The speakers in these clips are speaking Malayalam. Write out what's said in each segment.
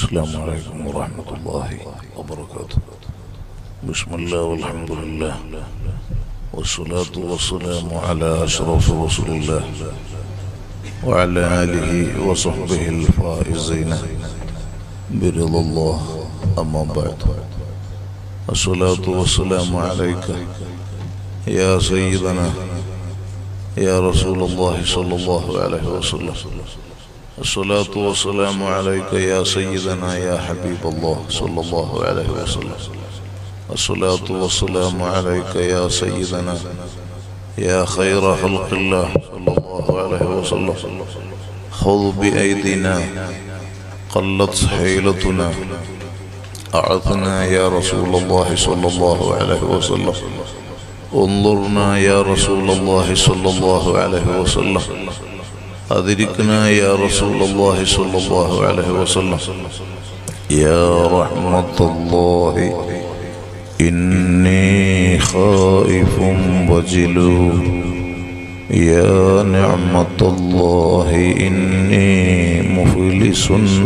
السلام عليكم ورحمة الله وبركاته بسم الله والحمد لله والصلاة والسلام على أشرف رسول الله وعلى آله وصحبه الفائزين برضا الله أما بعد الصلاة والسلام عليك يا سيدنا يا رسول الله صلى الله عليه وسلم الصلاة والسلام عليك يا سيدنا يا حبيب الله صلى الله عليه وسلم الصلاة والسلام عليك يا سيدنا يا خير خلق الله صلى الله عليه وسلم خذ بأيدينا قلت حيلتنا أعثنا يا رسول الله صلى الله عليه وسلم انظرنا يا رسول الله صلى الله عليه وسلم أدركنا يا رسول الله صلى الله عليه وسلم يا رحمة الله إني خائف وجلو يا نعمة الله إني مفلس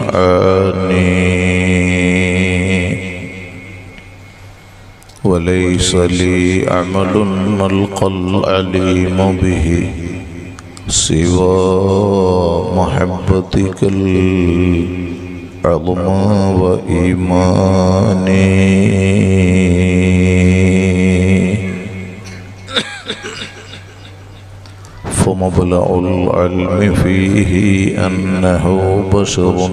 عاني وليس لي عمل نلقى العليم به سوى محبتك العظمى وإيماني فمبلغ العلم فيه أنه بشر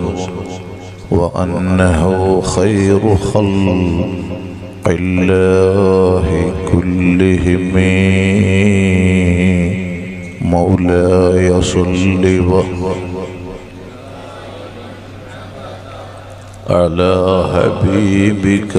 وأنه خير خلق الله كلهم مولاي صل على حبيبك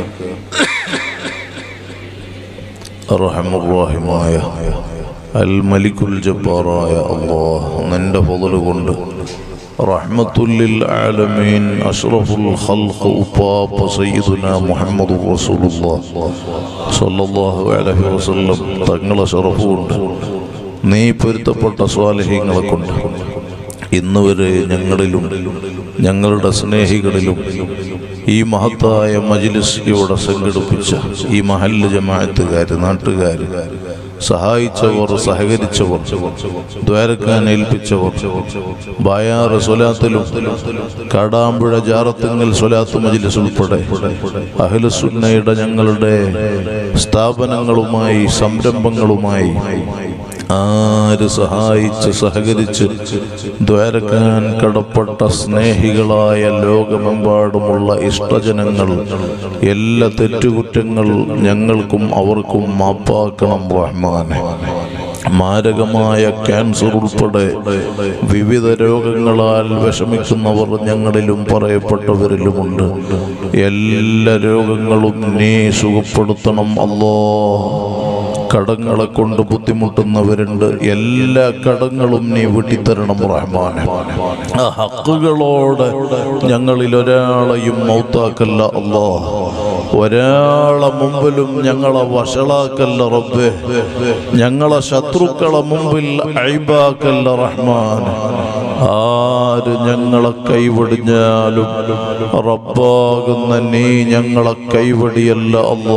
أرحم الراحماയ അൽ മലിക്കുൽ ജബ്ബാറായ അള്ളാഹ് നിന്റെ ഫضل കൊണ്ട് റഹ്മത്തുല്ലിൽ ആലമീൻ അഷ്റഫുൽ ഖൽഖ് ഉപ്പാപ്പ സയ്യിദുന മുഹമ്മദ് റസൂലുള്ളാഹ് സല്ലല്ലാഹു അലൈഹി വസല്ലം തങ്ങളെ ഷറഫ് കൊണ്ട് നീ പൊരുത്തപ്പെട്ട സ്വാലഹ്യങ്ങളെ കൊണ്ട് ഇന്ന് വരെ ഞങ്ങളിലും ഞങ്ങളുടെ സ്നേഹികളിലും ഈ മഹത്തായ മജിലിസ് ഇവിടെ സംഘടിപ്പിച്ച ഈ മഹല്ല് ജമാഅത്തുകാർ നാട്ടുകാർ സഹായിച്ചവർ സഹകരിച്ചവർ ദ്വാരക്കാൻ ഏൽപ്പിച്ചവർ ബായാറ് സ്വലാത്തിലും കാടാമ്പുഴ ജാറത്തുങ്ങൽ സ്വലാത്ത് മജിലിസ് ഉൾപ്പെടെ അഖിലസുന്നയുടെ ഞങ്ങളുടെ സ്ഥാപനങ്ങളുമായി സംരംഭങ്ങളുമായി ആര് സഹായിച്ച് സഹകരിച്ച് ദ്വാരക്കാൻ കടപ്പെട്ട സ്നേഹികളായ ലോകമെമ്പാടുമുള്ള ഇഷ്ടജനങ്ങൾ എല്ലാ തെറ്റുകുറ്റങ്ങൾ ഞങ്ങൾക്കും അവർക്കും മാപ്പാക്കണം റഹ്മാനെ മാരകമായ ക്യാൻസർ ഉൾപ്പെടെ വിവിധ രോഗങ്ങളാൽ വിഷമിക്കുന്നവർ ഞങ്ങളിലും പറയപ്പെട്ടവരിലുമുണ്ട് എല്ലാ രോഗങ്ങളും നീ സുഖപ്പെടുത്തണം അല്ലോ കടങ്ങളെ കൊണ്ട് ബുദ്ധിമുട്ടുന്നവരുണ്ട് എല്ലാ കടങ്ങളും നീ വെട്ടിത്തരണം റഹ്മാൻ ആ ഹക്കുകളോടെ ഞങ്ങളിൽ ഒരാളെയും മൗത്താക്കല്ല അല്ലോ ഒരാളെ മുമ്പിലും ഞങ്ങളെ വഷളാക്കല്ല റബ്ബേ ഞങ്ങളെ ശത്രുക്കളെ മുമ്പിൽ അഴിബാക്കല്ല റഹ്മാൻ ആര് ഞങ്ങളെ കൈവടിഞ്ഞാലും റബ്ബാകുന്ന നീ ഞങ്ങളെ കൈവടിയല്ല അല്ലോ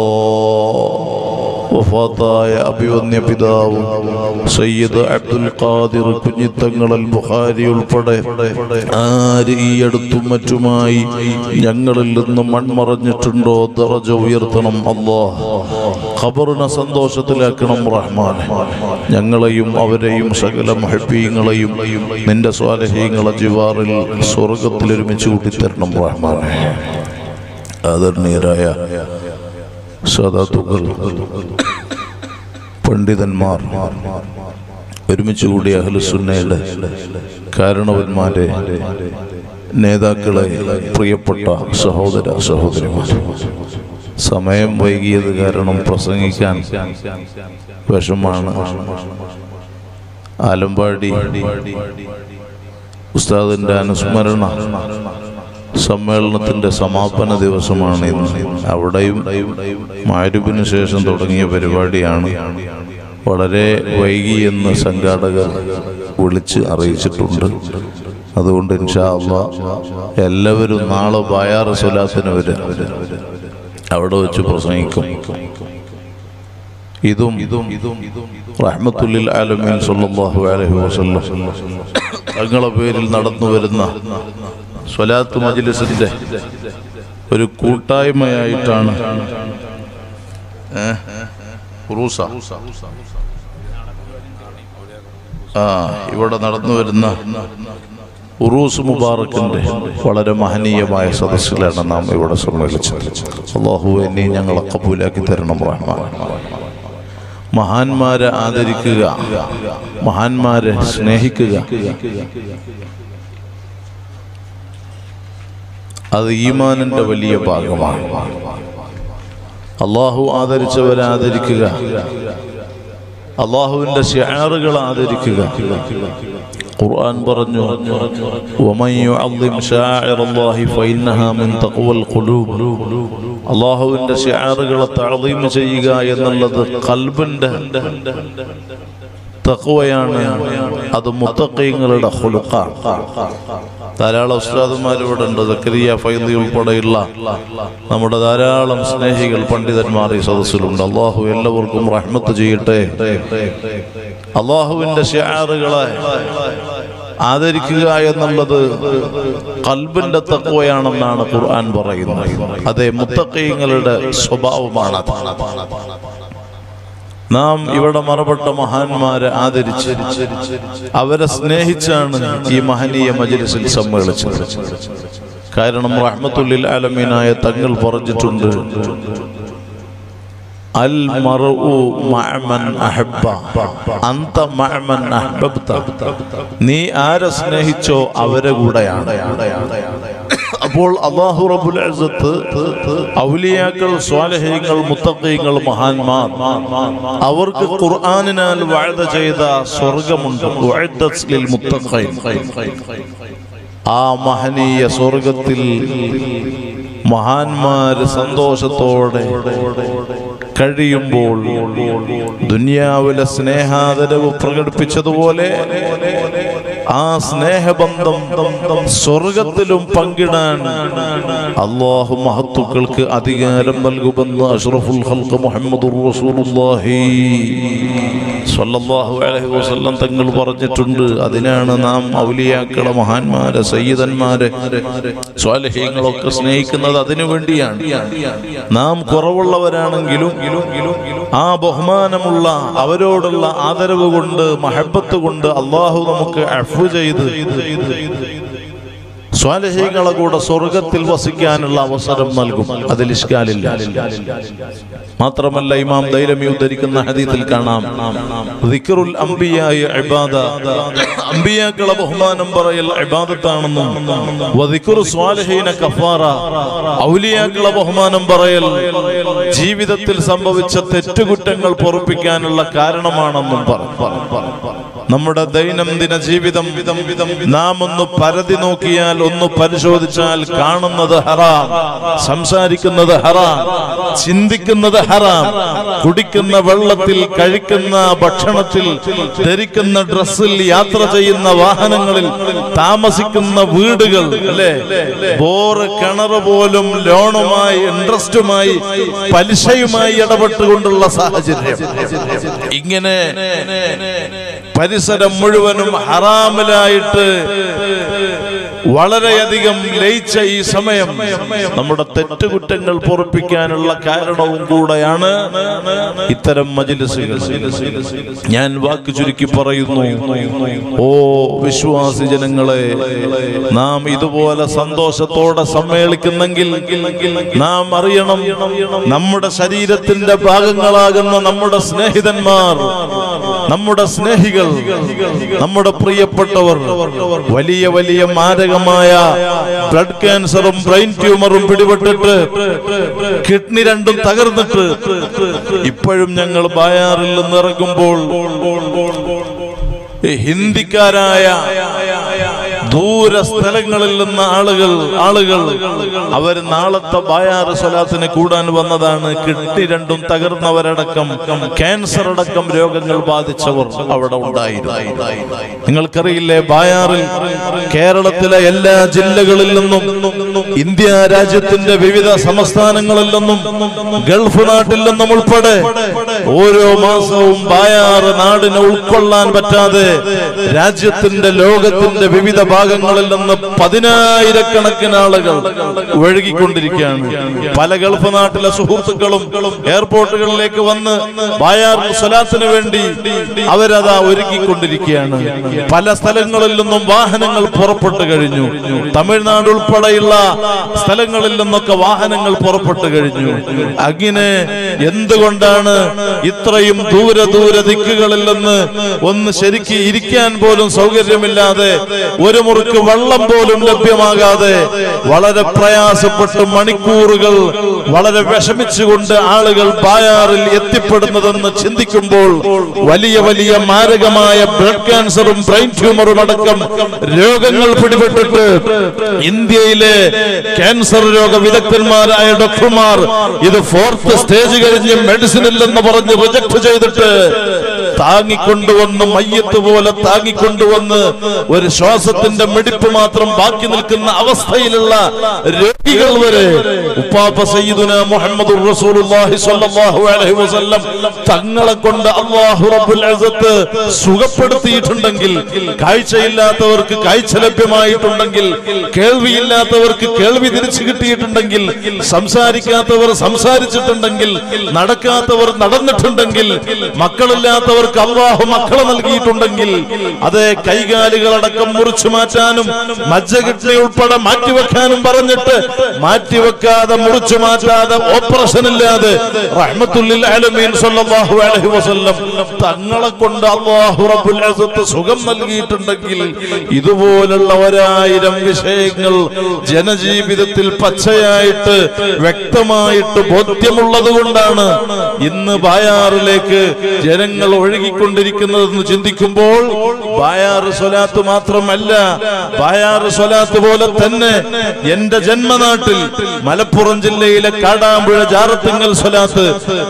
വഫാത്തായ അഭിവന്യ പിതാവും സയ്യിദ് അബ്ദുൽ ഖാദിർ കുഞ്ഞിത്തങ്ങളൽ ബുഖാരി ഉൾപ്പെടെ ആര് ഈ അടുത്തും മറ്റുമായി ഞങ്ങളിൽ നിന്ന് മൺമറഞ്ഞിട്ടുണ്ടോ ദറജ ഉയർത്തണം അല്ലാ ഖബറിനെ സന്തോഷത്തിലാക്കണം റഹ്മാൻ ഞങ്ങളെയും അവരെയും സകല മഹബീങ്ങളെയും നിന്റെ സ്വാലഹീങ്ങളെ ജിവാറിൽ സ്വർഗത്തിൽ ഒരുമിച്ച് കൂട്ടിത്തരണം റഹ്മാനെ ആദരണീയരായ സദാത്തുകൾ പണ്ഡിതന്മാർ ഒരുമിച്ച് കൂടിയ അഹ്ലുസുന്നയുടെ കാരണവന്മാരെ നേതാക്കളെ പ്രിയപ്പെട്ട സഹോദര സഹോദരിമാർ സമയം വൈകിയത് കാരണം പ്രസംഗിക്കാൻ വിഷമാണ് ആലമ്പാടി ഉസ്താദിന്റെ അനുസ്മരണ സമ്മേളനത്തിന്റെ സമാപന ദിവസമാണ് ഇന്ന് അവിടെയും മാരുവിന് ശേഷം തുടങ്ങിയ പരിപാടിയാണ് വളരെ വൈകിയെന്ന് സംഘാടകർ വിളിച്ച് അറിയിച്ചിട്ടുണ്ട് അതുകൊണ്ട് ഇൻഷാ അള്ളാ എല്ലാവരും നാളെ ബയാറ് സ്വലാത്തിന് വരും അവിടെ വെച്ച് പ്രസംഗിക്കും ഇതും ഇതും ഇതും റഹ്മത്തുല്ലിൽ ആലമീൻ സല്ലല്ലാഹു അലൈഹി വസല്ലം തങ്ങളെ പേരിൽ നടന്നു വരുന്ന സ്വലാത്ത് മജ്ലിസിന്റെ ഒരു കൂട്ടായ്മയായിട്ടാണ് ഏ? ഉറൂസ ആ ഇവിടെ നടന്നു വരുന്ന ഉറൂസ് മുബാറക്കിന്റെ വളരെ മഹനീയമായ സദസ്സിലാണ് നാം ഇവിടെ സമ്മേളിച്ചത് അള്ളാഹു എന്നെ ഞങ്ങളെ കബൂലാക്കി തരണം റഹ്മാൻ മഹാന്മാരെ ആദരിക്കുക മഹാന്മാരെ സ്നേഹിക്കുക അത് ഈമാനിന്റെ വലിയ ഭാഗമാണ് അള്ളാഹു ആദരിച്ചവരെ ആദരിക്കുക അള്ളാഹുവിന്റെ ഷിയാറുകൾ ആദരിക്കുക ഖുർആൻ പറഞ്ഞു ومن يعظم شاعر الله فإنها من تقوى القلوب അള്ളാഹുവിന്റെ ഷിയാറുകളെ തഅളീം ചെയ്യുക എന്നുള്ളത് കൽബിന്റെ തഖ്വയാണ് അത് മുത്തഖീങ്ങളുടെ ഖുലുഖാണ് ധാരാളം ഉസ്താദുമാർ ഇവിടെ ഉണ്ട് സക്കരിയ ഫൈദി ഉൾപ്പെടെയുള്ള നമ്മുടെ ധാരാളം സ്നേഹികൾ പണ്ഡിതന്മാർ ഈ സദസ്സിലുണ്ട് അള്ളാഹു എല്ലാവർക്കും റഹ്മത്ത് ചെയ്യട്ടെ അള്ളാഹുവിന്റെ ഷിയാറുകളെ ആദരിക്കുക എന്നുള്ളത് കൽബിന്റെ തത്വയാണെന്നാണ് ഖുർആൻ പറയുന്നത് അതെ മുത്തക്കീങ്ങളുടെ സ്വഭാവമാണ് നാം ഇവിടെ മറപ്പെട്ട മഹാന്മാരെ ആദരിച്ച് അവരെ സ്നേഹിച്ചാണ് ഈ മഹനീയ മജ്ലിസിൽ സമ്മേളിച്ചത് കാരണം റഹ്മത്തുല്ലിൽ ആലമീനായ തങ്ങൾ പറഞ്ഞിട്ടുണ്ട് അൽ മർഉ മഅമൻ അഹബ്ബ അന്ത മഅമൻ അഹ്ബബ്ത നീ ആരെ സ്നേഹിച്ചോ അവരെ കൂടെയാണ് അപ്പോൾ അള്ളാഹു റബ്ബുൽ ഇസ്സത്ത് ഔലിയാക്കൾ സ്വാലഹീങ്ങൾ മുത്തഖീങ്ങൾ മഹാന്മാർ അവർക്ക് ഖുർആനിനാൽ വാഴ്ത ചെയ്ത സ്വർഗമുണ്ട് ഉഅദ്ദത് ലിൽ മുത്തഖീൻ ആ മഹനീയ സ്വർഗത്തിൽ മഹാന്മാര് സന്തോഷത്തോടെ കഴിയുമ്പോൾ ദുനിയാവിലെ സ്നേഹാദരവ് പ്രകടിപ്പിച്ചതുപോലെ ആ സ്നേഹബന്ധം സ്വർഗത്തിലും പങ്കിടാൻ അള്ളാഹു മഹത്തുക്കൾക്ക് അധികാരം നൽകുമെന്ന് അഷ്റഫുൽ ഹൽക്ക് മുഹമ്മദ് റസൂലുള്ളാഹി സ്വല്ലല്ലാഹു അലൈഹി വസല്ലം തങ്ങൾ പറഞ്ഞിട്ടുണ്ട് അതിനാണ് നാം ഔലിയാക്കളെ മഹാന്മാരെ സയ്യിദന്മാരെ സ്വാലഹ്യങ്ങളൊക്കെ സ്നേഹിക്കുന്നത് അതിനു വേണ്ടിയാണ് നാം കുറവുള്ളവരാണെങ്കിലും ആ ബഹുമാനമുള്ള അവരോടുള്ള ആദരവ് കൊണ്ട് മഹബത്ത് കൊണ്ട് അള്ളാഹു നമുക്ക് അഫു ചെയ്ത് സ്വാലഹീങ്ങളെ കൂടെ സ്വർഗത്തിൽ വസിക്കാനുള്ള അവസരം നൽകും അതിൽ ഇഷ്കാലില്ല മാത്രമല്ല ഇമാം ദൈലമി ഉദ്ധരിക്കുന്ന ഹദീത്തിൽ കാണാം ദിക്റുൽ അംബിയായ ഇബാദ അംബിയാക്കളെ ബഹുമാനം പറയൽ ഇബാദത്താണെന്നും വദിക്റു സ്വാലിഹീന കഫാറ ഔലിയാക്കളെ ബഹുമാനം പറയൽ ജീവിതത്തിൽ സംഭവിച്ച തെറ്റുകുറ്റങ്ങൾ പൊറുപ്പിക്കാനുള്ള കാരണമാണെന്നും പറഞ്ഞു നമ്മുടെ ദൈനംദിന ജീവിതം നാം ഒന്ന് പരതി നോക്കിയാൽ ഒന്ന് പരിശോധിച്ചാൽ കാണുന്നത് ഹറാം സംസാരിക്കുന്നത് ഹറാം ചിന്തിക്കുന്നത് ഹറാം കുടിക്കുന്ന വെള്ളത്തിൽ കഴിക്കുന്ന ഭക്ഷണത്തിൽ ധരിക്കുന്ന ഡ്രസ്സിൽ യാത്ര ചെയ്യുന്ന വാഹനങ്ങളിൽ താമസിക്കുന്ന വീടുകൾ അല്ലെ ബോറ് കിണർ പോലും ലോണുമായി ഇൻട്രസ്റ്റുമായി പലിശയുമായി ഇടപെട്ടുകൊണ്ടുള്ള സാഹചര്യം ഇങ്ങനെ പരിസരം മുഴുവനും ഹറാമിലായിട്ട് വളരെയധികം ലയിച്ച ഈ സമയം നമ്മുടെ തെറ്റുകുറ്റങ്ങൾ പൊറപ്പിക്കാനുള്ള കാരണവും കൂടെയാണ് ഇത്തരം മജിലിസുകൾ ഞാൻ വാക്ക് ചുരുക്കി പറയുന്നു ഓ വിശ്വാസി ജനങ്ങളെ നാം ഇതുപോലെ സന്തോഷത്തോടെ സമ്മേളിക്കുന്നെങ്കിൽ നാം അറിയണം നമ്മുടെ ശരീരത്തിന്റെ ഭാഗങ്ങളാകുന്ന നമ്മുടെ സ്നേഹിതന്മാർ നമ്മുടെ സ്നേഹികൾ നമ്മുടെ പ്രിയപ്പെട്ടവർ വലിയ വലിയ മാരകമായ ബ്ലഡ് ക്യാൻസറും ബ്രെയിൻ ട്യൂമറും പിടിപെട്ടിട്ട് കിഡ്നി രണ്ടും തകർന്നിട്ട് ഇപ്പോഴും ഞങ്ങൾ ബായാറിൽ നിന്ന് ഇറങ്ങുമ്പോൾ ഈ ഹിന്ദിക്കാരായ ദൂര സ്ഥലങ്ങളിൽ നിന്ന് ആളുകൾ ആളുകൾ അവർ നാളത്തെ ബായാറ് സ്വലാത്തിന് കൂടാൻ വന്നതാണ് കിഡ്നി രണ്ടും തകർന്നവരടക്കം ക്യാൻസർ അടക്കം രോഗങ്ങൾ ബാധിച്ചവർ അവിടെ ഉണ്ടായിരുന്നു നിങ്ങൾക്കറിയില്ലേ ബായാറിൽ കേരളത്തിലെ എല്ലാ ജില്ലകളിൽ നിന്നും ഇന്ത്യ രാജ്യത്തിന്റെ വിവിധ സംസ്ഥാനങ്ങളിൽ നിന്നും ഗൾഫ് നാട്ടിൽ നിന്നും ഉൾപ്പെടെ ഓരോ മാസവും ബായാറ് നാടിനെ ഉൾക്കൊള്ളാൻ പറ്റാതെ രാജ്യത്തിന്റെ ലോകത്തിന്റെ വിവിധ ഭാഗങ്ങളിൽ നിന്ന് പതിനായിരക്കണക്കിന് ആളുകൾ ഒഴുകിക്കൊണ്ടിരിക്കുകയാണ് പല ഗൾഫ് നാട്ടിലെ സുഹൃത്തുക്കളും എയർപോർട്ടുകളിലേക്ക് വന്ന് ബായാർ സ്വലാത്തിന് വേണ്ടി അവരതാ ഒരുക്കിക്കൊണ്ടിരിക്കുകയാണ് പല സ്ഥലങ്ങളിൽ നിന്നും വാഹനങ്ങൾ പുറപ്പെട്ടു കഴിഞ്ഞു തമിഴ്നാട് ഉൾപ്പെടെയുള്ള സ്ഥലങ്ങളിൽ നിന്നൊക്കെ വാഹനങ്ങൾ പുറപ്പെട്ടു കഴിഞ്ഞു അങ്ങനെ എന്തുകൊണ്ടാണ് ഇത്രയും ദൂര ദൂര ദിക്കുകളിൽ നിന്ന് ഒന്ന് ശരിക്ക് ഇരിക്കാൻ പോലും സൗകര്യമില്ലാതെ ഒരു മുറുക്ക് വെള്ളം പോലും ലഭ്യമാകാതെ വളരെ പ്രയാസപ്പെട്ട് മണിക്കൂറുകൾ വളരെ വിഷമിച്ചുകൊണ്ട് ആളുകൾ ബായാറിൽ എത്തിപ്പെടുന്നതെന്ന് ചിന്തിക്കുമ്പോൾ വലിയ വലിയ മാരകമായ ബ്ലഡ് ക്യാൻസറും ബ്രെയിൻ ട്യൂമറും അടക്കം രോഗങ്ങൾ പിടിപെട്ടിട്ട് ഇന്ത്യയിലെ ക്യാൻസർ രോഗ വിദഗ്ധന്മാരായ ഡോക്ടർമാർ ഇത് ഫോർത്ത് സ്റ്റേജ് കഴിഞ്ഞ് മെഡിസിൻ ഇല്ലെന്ന് പറഞ്ഞ് റിജക്ട് ചെയ്തിട്ട് താങ്ങിക്കൊണ്ടുവന്ന് മയ്യത്ത് പോലെ താങ്ങിക്കൊണ്ടുവന്ന് ഒരു ശ്വാസത്തിന്റെ മിടിപ്പ് മാത്രം ബാക്കി നിൽക്കുന്ന അവസ്ഥയിലുള്ള രോഗികൾ വരെ ഉപ്പാപ്പ സയ്യിദുന മുഹമ്മദ് റസൂലുള്ളാഹി സ്വല്ലല്ലാഹു അലൈഹി വസല്ലം തങ്ങളെ കൊണ്ട് അല്ലാഹു റബ്ബുൽ ഇസ്സത്ത് സുഖപ്പെടുത്തിയിട്ടുണ്ടെങ്കിൽ കാഴ്ചയില്ലാത്തവർക്ക് കാഴ്ച ലഭ്യമായിട്ടുണ്ടെങ്കിൽ കേൾവിയില്ലാത്തവർക്ക് കേൾവി തിരിച്ചു കിട്ടിയിട്ടുണ്ടെങ്കിൽ സംസാരിക്കാത്തവർ സംസാരിച്ചിട്ടുണ്ടെങ്കിൽ നടക്കാത്തവർ നടന്നിട്ടുണ്ടെങ്കിൽ മക്കളില്ലാത്തവർക്ക് അള്ളാഹു മക്കളെ നൽകിയിട്ടുണ്ടെങ്കിൽ അത് കൈകാലുകളടക്കം മുറിച്ചു മാറ്റാനും മജ്ജ കിഡ്നി ഉൾപ്പെടെ മാറ്റിവെക്കാനും പറഞ്ഞിട്ട് മാറ്റിവെക്കാതെ മുറിച്ചു മാറ്റാതെ ഓപ്പറേഷൻ ഇല്ലാതെ റഹ്മത്തുല്ലിൽ ആലമീൻ സല്ലല്ലാഹു അലൈഹി വസല്ലം തങ്ങളെ കൊണ്ട് അല്ലാഹു റബ്ബുൽ ഇസ്സത്ത് സുഖം നൽകിയിട്ടുണ്ടെങ്കിൽ ഇതുപോലുള്ള ഒരായിരം വിഷയങ്ങൾ ജനജീവിതത്തിൽ പച്ചയായിട്ട് വ്യക്തമായിട്ട് ബോധ്യമുള്ളത് കൊണ്ടാണ് ഇന്ന് ബായാറിലേക്ക് ജനങ്ങൾ ഒഴുകിക്കൊണ്ടിരിക്കുന്നതെന്ന് ചിന്തിക്കുമ്പോൾ ബായാറ് സ്വലാത്ത് മാത്രമല്ല ബായാറ് സ്വലാത്ത് പോലെ തന്നെ എന്റെ ജന്മനാട്ടിൽ മലപ്പുറം ജില്ലയിലെ കാടാമ്പുഴ ജാറത്തിങ്ങൽ സ്വലാത്ത്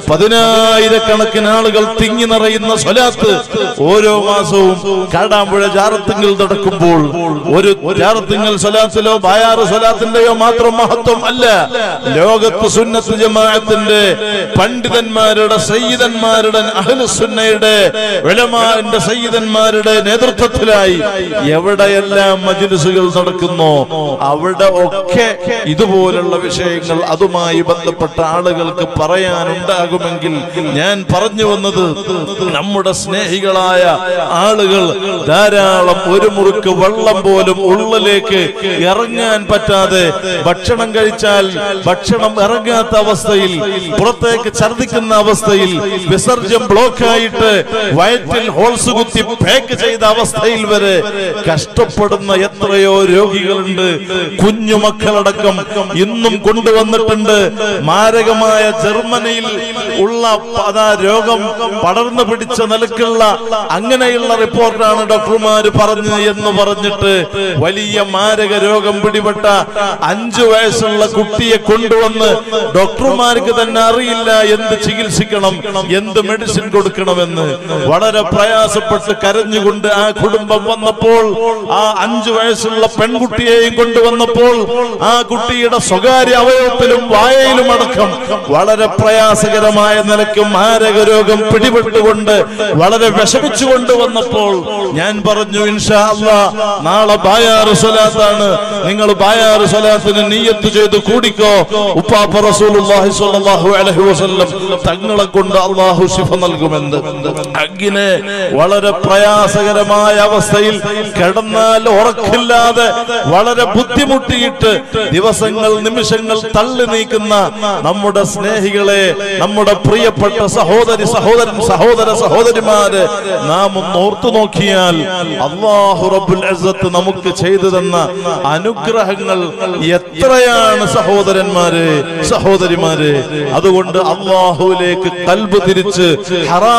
പതിനായിരക്കണക്കിന് ആളുകൾ തിങ്ങി നിറയുന്ന സ്വലാത്ത് ഓരോ മാസവും കാടാമ്പുഴ ജാറത്തിങ്ങൽ നടക്കുമ്പോൾ ഒരു ജാറത്തിങ്ങൽ സ്വലാത്തിലോ ബായാറ് സ്വലാത്തിന്റെയോ മാത്രം മഹത്വം അല്ല ലോകത്ത് സുന്നത്ത് ജമാഅത്തിന്റെ പണ്ഡിതന്മാരുടെ സയ്യിദന്മാരുടെ അഹ്ലുസുന്നയുടെ ഉലമാന്റെ സയ്യിദന്മാരുടെ നേതൃത്വത്തിലായി എവിടെയെല്ലാം മജ്ലിസുകൾ നടക്കുന്നോ അവിടെ ഒക്കെ ഇതുപോലുള്ള വിഷയങ്ങൾ അതുമായി ബന്ധപ്പെട്ട ആളുകൾക്ക് പറയാനുണ്ടാകുമെങ്കിൽ ഞാൻ പറഞ്ഞു വന്നത് നമ്മുടെ സ്നേഹികളായ ആളുകൾ ധാരാളം ഒരു മുറുക്ക് വെള്ളം പോലും ഉള്ളിലേക്ക് ഇറങ്ങാൻ പറ്റാതെ ഭക്ഷണം കഴിച്ചാൽ ഭക്ഷണം ഇറങ്ങാത്ത അവസ്ഥയിൽ പുറത്തേക്ക് ഛർദിക്കുന്ന അവസ്ഥയിൽ വിസർജ്യം ബ്ലോക്ക് ആയിട്ട് വയറ്റിൽ ഹോൾസ് കുത്തി പാക്ക് ചെയ്ത അവസ്ഥയിൽ വരെ കഷ്ടപ്പെടുന്ന എത്രയോ രോഗികളുണ്ട് കുഞ്ഞുമക്കളടക്കം ഇന്നും കൊണ്ടുവന്നിട്ടുണ്ട് മാരകമായ ജർമ്മനിയിൽ ഉള്ള അതാ രോഗം പടർന്നു പിടിച്ച നിലക്കുള്ള അങ്ങനെയുള്ള റിപ്പോർട്ടാണ് ഡോക്ടർമാര് പറഞ്ഞു എന്ന് പറഞ്ഞിട്ട് വലിയ മാരക രോഗം പിടിപെട്ട അഞ്ചു വയസ്സുള്ള കുട്ടിയെ കൊണ്ടുവന്ന് ഡോക്ടർമാർക്ക് തന്നെ അറിയില്ല എന്ത് ചികിത്സിക്കണം എന്ത് മെഡിസിൻ കൊടുക്കണമെന്ന് വളരെ പ്രയാസപ്പെട്ട് കരഞ്ഞുകൊണ്ട് ആ കുടുംബം വന്നപ്പോൾ ആ അഞ്ചു വയസ്സുള്ള പെൺകുട്ടിയെയും കൊണ്ടുവന്നപ്പോൾ ആ കുട്ടിയുടെ സ്വകാര്യ അവയവത്തിലും വായയിലും അടക്കം വളരെ പ്രയാസകരമായ നിലയ്ക്ക് മാരക രോഗം പിടിപെട്ടുകൊണ്ട് വളരെ വിഷമിച്ചുകൊണ്ട് വന്നപ്പോൾ ഞാൻ പറഞ്ഞു ഇൻഷാ അല്ലാ നാളെ ബായാറ് സ്വലാത്താണ് നിങ്ങൾ ബായാറ് സ്വലാത്തിന് നീയത്ത് ചെയ്ത് കൂടിക്കോ ഉപ്പാപ്പ റസൂലുള്ളാഹി സ്വല്ലല്ലാഹു അലൈഹി വസല്ലം തങ്ങളെ കൊണ്ട് അള്ളാഹു ശിഫ നൽകുമെന്ന് അങ്ങനെ വളരെ പ്രയാസകരമായ അവസ്ഥയിൽ കിടന്നാൽ ഉറക്കില്ലാതെ വളരെ ബുദ്ധിമുട്ടിയിട്ട് ദിവസങ്ങൾ നിമിഷങ്ങൾ തള്ളി നീക്കുന്ന നമ്മുടെ സ്നേഹികളെ നമ്മുടെ പ്രിയപ്പെട്ട സഹോദരി സഹോദരൻ സഹോദര സഹോദരിമാര് നാം ഒന്ന് ഓർത്തു നോക്കിയാൽ അള്ളാഹു റബ്ബുൽ ഇസ്സത്ത് നമുക്ക് ചെയ്തു തന്ന അനുഗ്രഹങ്ങൾ എത്രയാണ് സഹോദരന്മാരെ സഹോദരിമാരെ അതുകൊണ്ട് അള്ളാഹുവിലേക്ക് കൽബ് തിരിച്ച് ഹറാമിൽ നിന്ന്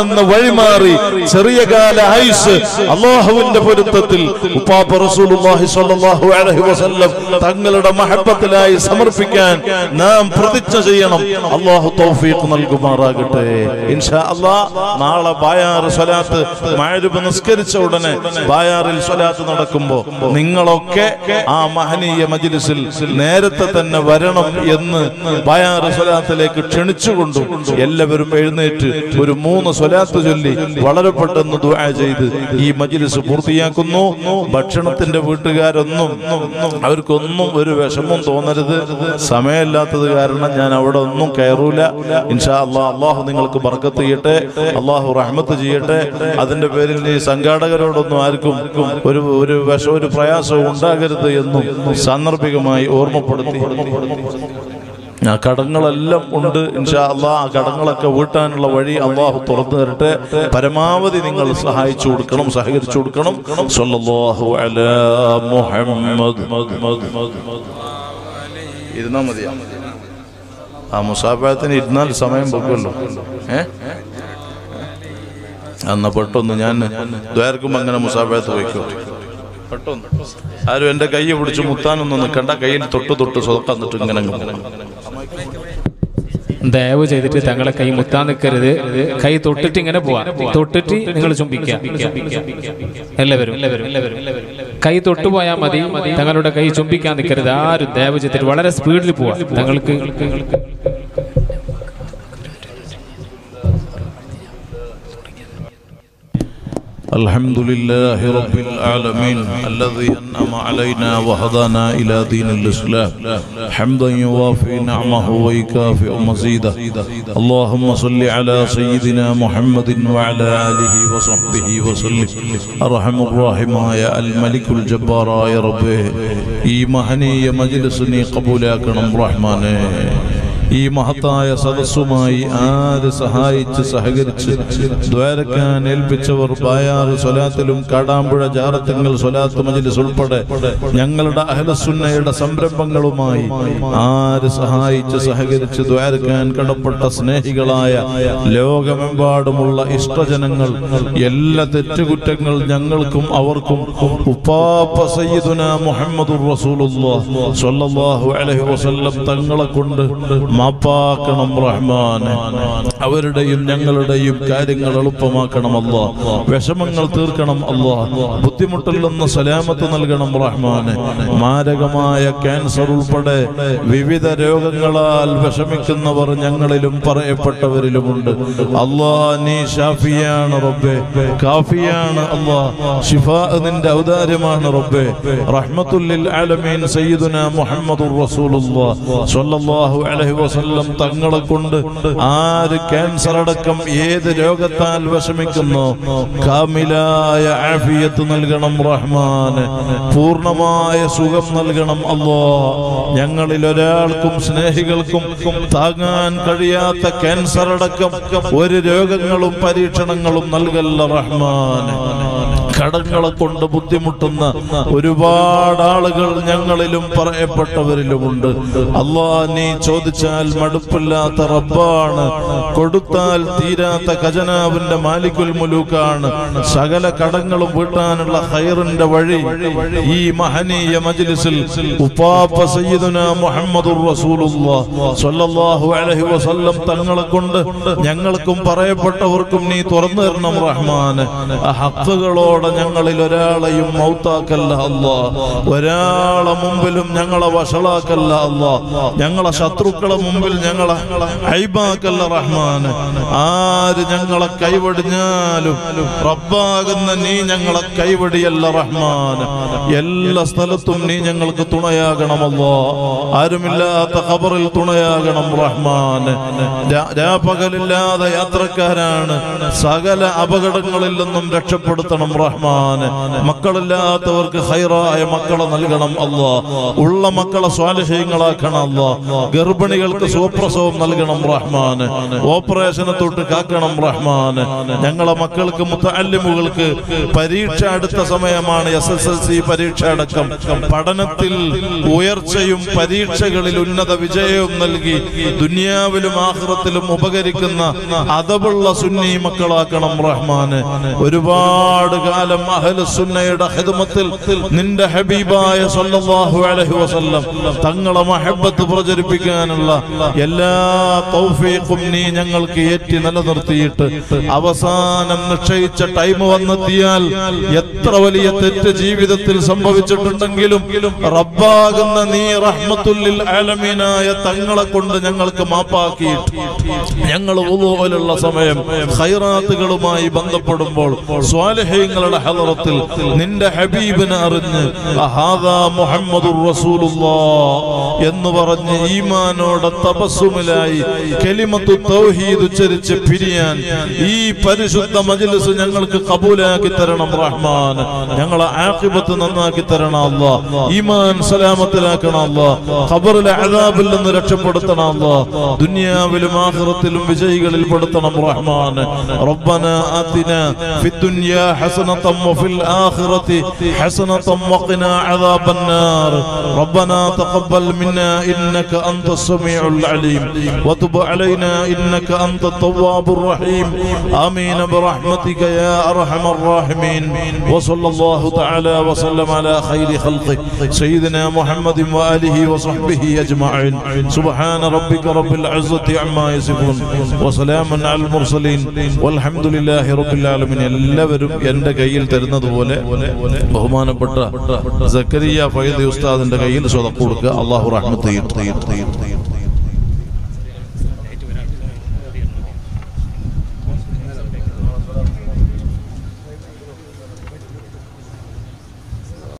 നിന്ന് വഴിമാറി ചെറിയ കാല ആയുസ് അള്ളാഹുവിന്റെ പൊരുത്തത്തിൽ ഉപ്പാപ്പ റസൂലുള്ളാഹി സ്വല്ലല്ലാഹു അലൈഹി വസല്ലം തങ്ങളുടെ മഹബത്തിലായി സമർപ്പിക്കാൻ നാം പ്രതിജ്ഞ ചെയ്യണം അള്ളാഹു തൗഫീഖ് നൽകുമാറാകട്ടെ ഇൻഷാ അല്ലാഹ് നാളെ ബായാർ സ്വലാത്ത് മഴരുപ് നിസ്കരിച്ച ഉടനെ ബായാറിൽ സ്വലാത്ത് നടക്കുമ്പോ നിങ്ങളൊക്കെ ആ മഹനീയ മജ്ലിസിൽ നേരത്തെ തന്നെ വരണം എന്ന് ബായാർ സ്വലാത്തിലേക്ക് ക്ഷണിച്ചുകൊണ്ടും എല്ലാവരും എഴുന്നേറ്റ് ഒരു മൂന്ന് സ്വലാത്ത് ചൊല്ലി വളരെ പെട്ടെന്ന് ദുആ ചെയ്ത് ഈ മജ്ലിസ് പൂർത്തിയാക്കുന്നു ഭക്ഷണത്തിന്റെ വീട്ടുകാരൊന്നും അവർക്കൊന്നും ഒരു വിഷമം തോന്നരുത് സമയമില്ലാത്തത് കാരണം ഞാൻ അവിടെ ഒന്നും കയറൂല ഇൻഷാ അള്ളാഹ് അള്ളാഹു നിങ്ങൾക്ക് ബർക്കത്ത് ചെയ്യട്ടെ അള്ളാഹു റഹ്മത്ത് ചെയ്യട്ടെ അതിന്റെ പേരിൽ ഈ സംഘാടകരോടൊന്നും ആർക്കും ഒരു ഒരു വിഷ ഒരു പ്രയാസവും ഉണ്ടാകരുത് എന്നും സാന്ദർഭികമായി ഓർമ്മപ്പെടുത്തി ആ കടങ്ങളെല്ലാം ഉണ്ട് ഇൻഷാ അള്ളാഹ് ആ കടങ്ങളൊക്കെ വീട്ടാനുള്ള വഴി അള്ളാഹു തുറന്നു തരട്ടെ പരമാവധി നിങ്ങൾ സഹായിച്ചു കൊടുക്കണം സഹകരിച്ചു കൊടുക്കണം സല്ലല്ലാഹു അലാ മുഹമ്മദ് ഇരുന്നാ മതിയാ ആ മുസാഫത്തിന് ഇരുന്നാൽ സമയം വെക്കുമല്ലോ ഏ എന്നാ പെട്ടെന്ന് ഞാൻ ദ്വാരക്കും അങ്ങനെ മുസാഫത്ത് വയ്ക്കും പെട്ടെന്ന് ആരും എന്റെ കൈ പിടിച്ച് മുത്താനൊന്നും നിൽക്കണ്ട കയ്യിൽ തൊട്ട് തൊട്ട് സ്വതക്കം എന്നിട്ട് ഇങ്ങനെ അങ്ങ് പോകും. ദയവ് ചെയ്തിട്ട് തങ്ങളെ കൈ മുത്താൻ നിൽക്കരുത് കൈ തൊട്ടിട്ട് ഇങ്ങനെ പോവാ തൊട്ടിട്ട് നിങ്ങൾ ചുംബിക്കുക എല്ലാവരും കൈ തൊട്ടു പോയാൽ മതി തങ്ങളുടെ കൈ ചുംബിക്കാൻ നിൽക്കരുത് ആരും ദയവ് ചെയ്തിട്ട് വളരെ സ്പീഡിൽ പോവാ തങ്ങൾക്ക് الحمد لله رب العالمين الذي أنعم علينا وهدانا إلى دين الإسلام حمدا يوافي نعمه ويكافئ مزيده اللهم صل على سيدنا محمد وعلى آله وصحبه وسلم أرحم الراحماയ الملك الجبار يا ربه ഈ മഹനീയ മജ്ലിസിനെ കബൂലാക്കണം റഹ്മാനെ ഈ മഹത്തായ സദസ്സുമായി ആര് സഹായിച്ച് സഹകരിച്ച് ദ്വാരക്കാൻ ഏൽപ്പിച്ചവർ ബായാറ് സ്വലാത്തിലും കാടാമ്പുഴ ജാറത്തിങ്കൽ സ്വലാത്ത് മജിലിസ് ഉൾപ്പെടെ ഞങ്ങളുടെ അഹലസുന്നയുടെ സംരംഭങ്ങളുമായി ആര് സഹായിച്ച് സഹകരിച്ച് ദ്വാരക്കാൻ കടപ്പെട്ട സ്നേഹികളായ ലോകമെമ്പാടുമുള്ള ഇഷ്ടജനങ്ങൾ എല്ലാ തെറ്റുകുറ്റങ്ങൾ ഞങ്ങൾക്കും അവർക്കും ഉപ്പാപ്പ സയ്യിദുന മുഹമ്മദുർ റസൂലുള്ളാഹ് സ്വല്ലല്ലാഹു അലൈഹി വസല്ലം തങ്ങളെ കൊണ്ട് മാപ്പാക്കണം റഹ്മാനെ അവരുടെയും ഞങ്ങളുടെയും കാര്യങ്ങൾ എളുപ്പമാക്കണം അല്ലാ വിഷമങ്ങൾ തീർക്കണം അല്ലാ ബുദ്ധിമുട്ടിൽ നിന്ന് സലാമത്ത് നൽകണം റഹ്മാനെ മാരകമായ ക്യാൻസർ ഉൾപ്പെടെ വിവിധ രോഗങ്ങളാൽ വിഷമിക്കുന്നവർ ഞങ്ങളിലും പറയപ്പെട്ടവരിലുമുണ്ട് അല്ലാ നീ ഷാഫിയാണ് റബ്ബേ കാഫിയാണ് അല്ലാ ഷിഫാ നിന്റെ ഔദാര്യമാണ് റബ്ബേ റഹ്മത്തുല്ലിൽ ആലമീൻ സയ്യിദുന മുഹമ്മദുർ റസൂലുള്ളാഹ് സ്വല്ലല്ലാഹു അലൈഹി വസല്ലം തങ്ങളെ കൊണ്ട് ആര് ക്യാൻസർ അടക്കം ഏത് രോഗത്താൽ വിഷമിക്കുന്നു കാമിലായ ആഫിയത്ത് നൽകണം റഹ്മാന് പൂർണ്ണമായ സുഖം നൽകണം അല്ലോ ഞങ്ങളിൽ ഒരാൾക്കും സ്നേഹികൾക്കും താങ്ങാൻ കഴിയാത്ത ക്യാൻസർ അടക്കം ഒരു രോഗങ്ങളും പരീക്ഷണങ്ങളും നൽകല്ല റഹ്മാന് കടങ്ങളെ കൊണ്ട് ബുദ്ധിമുട്ടുന്ന ഒരുപാട് ആളുകൾ ഞങ്ങളിലും പറയപ്പെട്ടവരിലുമുണ്ട് അള്ളാ നീ ചോദിച്ചാൽ മടുപ്പില്ലാത്ത റബ്ബാണ് കൊടുത്താൽ തീരാത്ത ഖജനാവിന്റെ മാലിക്കുൽ മുലൂക്കാണ് സകല കടങ്ങളും വീട്ടാനുള്ള ഹൈറിന്റെ വഴി ഈ മഹനീയ മജ്ലിസിൽ ഉപ്പാപ്പ സയ്യിദുന മുഹമ്മദുർ റസൂലുള്ളാഹ് സ്വല്ലല്ലാഹു അലൈഹി വസല്ലം തങ്ങളെ കൊണ്ട് ഞങ്ങൾക്കും പറയപ്പെട്ടവർക്കും നീ തുറന്നു തരണം റഹ്മാന് ആ ഹക്കുകളോടെ ഞങ്ങളിൽ ഒരാളെയും മൗത്താക്കല്ല അല്ലാ ഒരാളെ മുമ്പിലും ഞങ്ങളെ വഷളാക്കല്ല അല്ലാ ഞങ്ങളെ ശത്രുക്കളെ മുമ്പിൽ ഞങ്ങളെ ഐബാക്കല്ല റഹ്മാന് ആര് ഞങ്ങളെ കൈവടിഞ്ഞാലും റബ്ബാകുന്ന നീ ഞങ്ങളെ കൈവടിയല്ല റഹ്മാന് എല്ലാ സ്ഥലത്തും നീ ഞങ്ങൾക്ക് തുണയാകണമല്ലോ ആരുമില്ലാത്ത ഖബറിൽ തുണയാകണം റഹ്മാന് രാ- രാപ്പകലില്ലാതെ യാത്രക്കാരാണ് സകല അപകടങ്ങളിൽ നിന്നും രക്ഷപ്പെടുത്തണം റഹ്മാൻ റഹ്മാൻ മക്കളില്ലാത്തവർക്ക് ഹൈറായ മക്കളെ നൽകണം അല്ലാ ഉള്ള മക്കളെ സ്വാലഹ്യങ്ങളാക്കണം അല്ലാ ഗർഭിണികൾക്ക് സുപ്രസവം നൽകണം റഹ്മാൻ ഓപ്പറേഷനെ തൊട്ട് കാക്കണം റഹ്മാൻ ഞങ്ങളെ മക്കൾക്ക് മുത്തല്ലിമുകൾക്ക് പരീക്ഷ അടുത്ത സമയമാണ് എസ് എസ് എൽ സി പരീക്ഷ അടക്കം പഠനത്തിൽ ഉയർച്ചയും പരീക്ഷകളിൽ ഉന്നത വിജയവും നൽകി ദുനിയാവിലും ആഹ്റത്തിലും ഉപകരിക്കുന്ന അതവുള്ള സുന്നി മക്കളാക്കണം റഹ്മാന് ഒരുപാട് കാലം അഹ്ലു സുന്നയുടെ ഹിദ്മത്തിൽ നിന്റെ ഹബീബായ സല്ലല്ലാഹു അലൈഹി വസല്ലം തങ്ങളെ മഹബത്ത് പ്രചരിപ്പിക്കാനുള്ള എല്ലാ തൗഫീഖും നീ ഞങ്ങൾക്ക് ഏറ്റി നിലനിർത്തിയിട്ട് അവസാനം നിശ്ചയിച്ച ടൈം വന്നെത്തിയാൽ എത്ര വലിയ തെറ്റ് ജീവിതത്തിൽ സംഭവിച്ചിട്ടുണ്ടെങ്കിലും റബ്ബാകുന്ന നീ റഹ്മത്തുല്ലിൽ ആലമീനായ തങ്ങളെ കൊണ്ട് ഞങ്ങൾക്ക് മാപ്പാക്കിയിട്ട് ഞങ്ങൾ പോലുള്ള സമയം ഖൈറാത്തുകളുമായി ബന്ധപ്പെടുമ്പോൾ സ്വാലഹ്യങ്ങളുടെ ഹലറത്തിൽ നിന്റെ ഹബീബിനെ അറിഞ്ഞ് അഹാദാ മുഹമ്മദുർ റസൂലുള്ളാഹ് എന്ന് പറഞ്ഞ് ഈമാനോടെ തപസ്സുമിലായി കെലിമത്തു തൗഹീദ് ഉച്ചരിച്ച് പിരിയാൻ ഈ പരിശുദ്ധ മജ്ലിസ് ഞങ്ങൾക്ക് കബൂലാക്കി തരണം റഹ്മാൻ ഞങ്ങളെ ആഖിബത്ത് നന്നാക്കി തരണം അല്ലാ ഈമാൻ സലാമത്തിലാക്കണം അല്ലാ ഖബറിലെ അദാബിൽ നിന്ന് രക്ഷപ്പെടുത്തണം അല്ലാ ദുനിയാവിലും ആഖിറത്തിലും വിജയികളിൽ പെടുത്തണം റഹ്മാൻ ربنا آتنا في الدنيا حسنة وفي الآخرة حسنة وقنا عذاب النار ربنا تقبل منا إنك أنت السميع العليم وتب علينا إنك أنت التواب الرحيم آمين برحمتك يا أرحم الراحمين وصلى الله تعالى وسلم على خير خلقه سيدنا محمد وآله وصحبه أجمعين سبحان ربك رب العزة عما يصفون وسلام على المرسلين والحمد لله رب العالمين എല്ലാവരും എന്റെ കയ്യിൽ തരുന്നത് പോലെ ബഹുമാനപ്പെട്ട സക്കരിയ ഫൈദ് ഉസ്താദിന്റെ കയ്യിൽ സ്വതം കൊടുക്കുക അള്ളാഹു റഹ്മത്ത് ചെയ്യട്ടെ